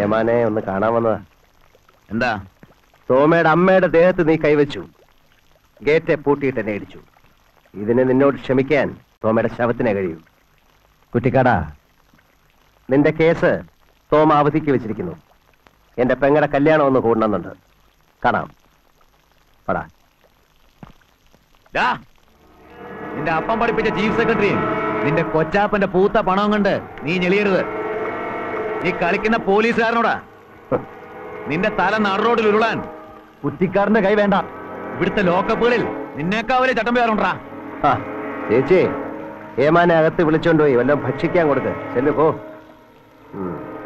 ഏമാനെ ഒന്ന് കാണാൻ വന്നതാ എന്താ സോമയുടെ അമ്മയുടെ ദേഹത്ത് നീ കൈവച്ചു ഗേറ്റ് പൂട്ടിയിട്ട് എന്നെ ഇടിച്ചു ഇതിന് നിന്നോട് ക്ഷമിക്കാൻ സോമയുടെ ശവത്തിനെ കഴിയൂ കുറ്റിക്കാടാ നിന്റെ കേസ് സോമ അവധിക്ക് വെച്ചിരിക്കുന്നു എന്റെ പെങ്ങടെ കല്യാണം ഒന്ന് കൂടണമെന്നുണ്ട് കാണാം പടാ ഡാ, നിന്റെ അപ്പം പഠിപ്പിച്ച ചീഫ് സെക്രട്ടറിയും നിന്റെ കൊച്ചാപ്പന്റെ പൂത്ത പണവും കൊണ്ട് നീ ഞെളിയരുത് നീ കളിക്കുന്ന പോലീസുകാരനോടാ നിന്റെ തല നടുറോഡിൽ ഉരുളാൻ കുറ്റിക്കാരന്റെ കൈ വേണ്ട ഇവിടുത്തെ ലോക്കപ്പുകളിൽ നിന്നേക്കാവലെ ചട്ടം പേരുണ്ടാ ആ ചേച്ചി ഏമാനെ അകത്ത് വിളിച്ചോണ്ട് പോയി വല്ലതും ഭക്ഷിക്കാൻ കൊടുക്ക് ചെല്ലു പോ ഉം.